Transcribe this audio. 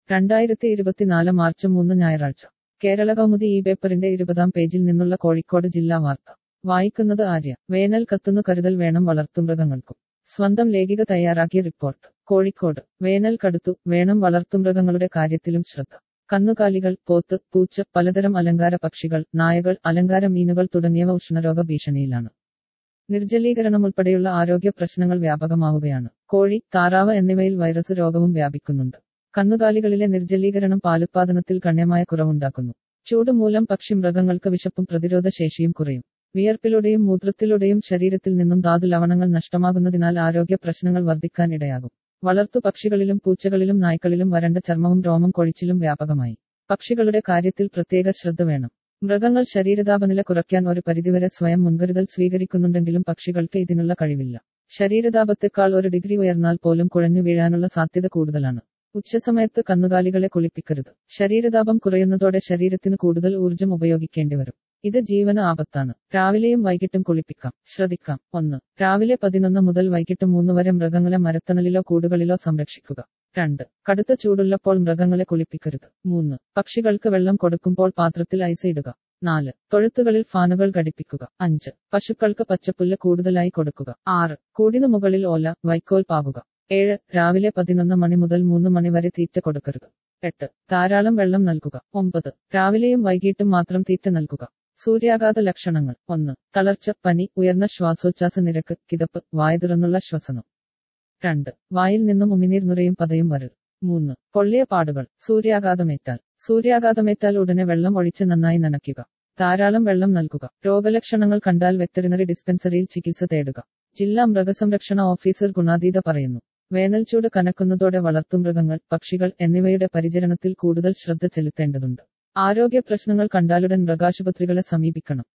രണ്ടായിരത്തി ഇരുപത്തിനാല് മാർച്ച് മൂന്ന് ഞായറാഴ്ച കേരള കൗമുദി ഈ പേപ്പറിന്റെ ഇരുപതാം പേജിൽ നിന്നുള്ള കോഴിക്കോട് ജില്ലാ വാർത്ത വായിക്കുന്നത് ആര്യ വേനൽ കത്തുന്നു കരുതൽ വേണം വളർത്തുമൃഗങ്ങൾക്കും സ്വന്തം ലേഖിക തയ്യാറാക്കിയ റിപ്പോർട്ട് കോഴിക്കോട് വേനൽ കടുത്തു വേണം വളർത്തുമൃഗങ്ങളുടെ കാര്യത്തിലും ശ്രദ്ധ കന്നുകാലികൾ പോത്ത് പൂച്ച പലതരം അലങ്കാര പക്ഷികൾ നായകൾ അലങ്കാര മീനുകൾ തുടങ്ങിയവ ഉഷ്ണരോഗ ഭീഷണിയിലാണ് നിർജ്ജലീകരണം ഉൾപ്പെടെയുള്ള ആരോഗ്യ പ്രശ്നങ്ങൾ വ്യാപകമാവുകയാണ് കോഴി താറാവ് എന്നിവയിൽ വൈറസ് രോഗവും വ്യാപിക്കുന്നുണ്ട് കന്നുകാലികളിലെ നിർജ്ജലീകരണം പാലുത്പാദനത്തിൽ ഗണ്യമായ കുറവുണ്ടാക്കുന്നു ചൂട് മൂലം പക്ഷി മൃഗങ്ങൾക്ക് വിശപ്പും പ്രതിരോധ ശേഷിയും കുറയും വിയർപ്പിലൂടെയും മൂത്രത്തിലൂടെയും ശരീരത്തിൽ നിന്നും ധാതു ലവണങ്ങൾ നഷ്ടമാകുന്നതിനാൽ ആരോഗ്യ പ്രശ്നങ്ങൾ വർദ്ധിക്കാൻ ഇടയാകും വളർത്തു പക്ഷികളിലും പൂച്ചകളിലും നായ്ക്കളിലും വരണ്ട ചർമ്മവും രോമം കൊഴിച്ചിലും വ്യാപകമായി പക്ഷികളുടെ കാര്യത്തിൽ പ്രത്യേക ശ്രദ്ധ വേണം മൃഗങ്ങൾ ശരീരതാപനില കുറയ്ക്കാൻ ഒരു പരിധിവരെ സ്വയം മുൻകരുതൽ സ്വീകരിക്കുന്നുണ്ടെങ്കിലും പക്ഷികൾക്ക് ഇതിനുള്ള കഴിവില്ല ശരീരതാപത്തെക്കാൾ ഒരു ഡിഗ്രി ഉയർന്നാൽ പോലും കുഴഞ്ഞു വീഴാനുള്ള സാധ്യത കൂടുതലാണ് ഉച്ചസമയത്ത് കന്നുകാലികളെ കുളിപ്പിക്കരുത് ശരീരതാപം കുറയുന്നതോടെ ശരീരത്തിന് കൂടുതൽ ഊർജം ഉപയോഗിക്കേണ്ടി വരും ഇത് ജീവന ആപത്താണ് രാവിലെയും വൈകിട്ടും കുളിപ്പിക്കാം ശ്രദ്ധിക്കാം ഒന്ന് രാവിലെ പതിനൊന്ന് മുതൽ വൈകിട്ട് മൂന്ന് വരെ മൃഗങ്ങളെ മരത്തണലിലോ കൂടുകളിലോ സംരക്ഷിക്കുക രണ്ട് കടുത്ത ചൂടുള്ളപ്പോൾ മൃഗങ്ങളെ കുളിപ്പിക്കരുത് മൂന്ന് പക്ഷികൾക്ക് വെള്ളം കൊടുക്കുമ്പോൾ പാത്രത്തിൽ ഐസ് ഇടുക നാല് തൊഴുത്തുകളിൽ ഫാനുകൾ ഘടിപ്പിക്കുക അഞ്ച് പശുക്കൾക്ക് പച്ചപ്പുല്ല് കൂടുതലായി കൊടുക്കുക ആറ് കൂടിനു മുകളിൽ ഓല വൈക്കോൽ പാകുക ഏഴ് രാവിലെ പതിനൊന്ന് മണി മുതൽ മൂന്ന് മണി വരെ തീറ്റ കൊടുക്കരുത് എട്ട് ധാരാളം വെള്ളം നൽകുക ഒമ്പത് രാവിലെയും വൈകിട്ടും മാത്രം തീറ്റ നൽകുക സൂര്യാഘാത ലക്ഷണങ്ങൾ ഒന്ന് തളർച്ച പനി ഉയർന്ന ശ്വാസോച്ഛ്വാസ നിരക്ക് കിതപ്പ് വായ തുറന്നുള്ള ശ്വസനം രണ്ട് വായിൽ നിന്നും ഉമിനീർ നുരയും പതയും വരൽ മൂന്ന് പൊള്ളിയ പാടുകൾ സൂര്യാഘാതമേറ്റാൽ സൂര്യാഘാതമേറ്റാൽ ഉടനെ വെള്ളം ഒഴിച്ച് നന്നായി നനയ്ക്കുക ധാരാളം വെള്ളം നൽകുക രോഗലക്ഷണങ്ങൾ കണ്ടാൽ വെറ്ററിനറി ഡിസ്പെൻസറിയിൽ ചികിത്സ തേടുക ജില്ലാ മൃഗസംരക്ഷണ ഓഫീസർ ഗുണാതീത പറയുന്നു വേനൽച്ചൂട് കനക്കുന്നതോടെ വളർത്തുമൃഗങ്ങൾ പക്ഷികൾ എന്നിവയുടെ പരിചരണത്തിൽ കൂടുതൽ ശ്രദ്ധ ചെലുത്തേണ്ടതുണ്ട് ആരോഗ്യ പ്രശ്നങ്ങൾ കണ്ടാലുടൻ മൃഗാശുപത്രികളെ സമീപിക്കണം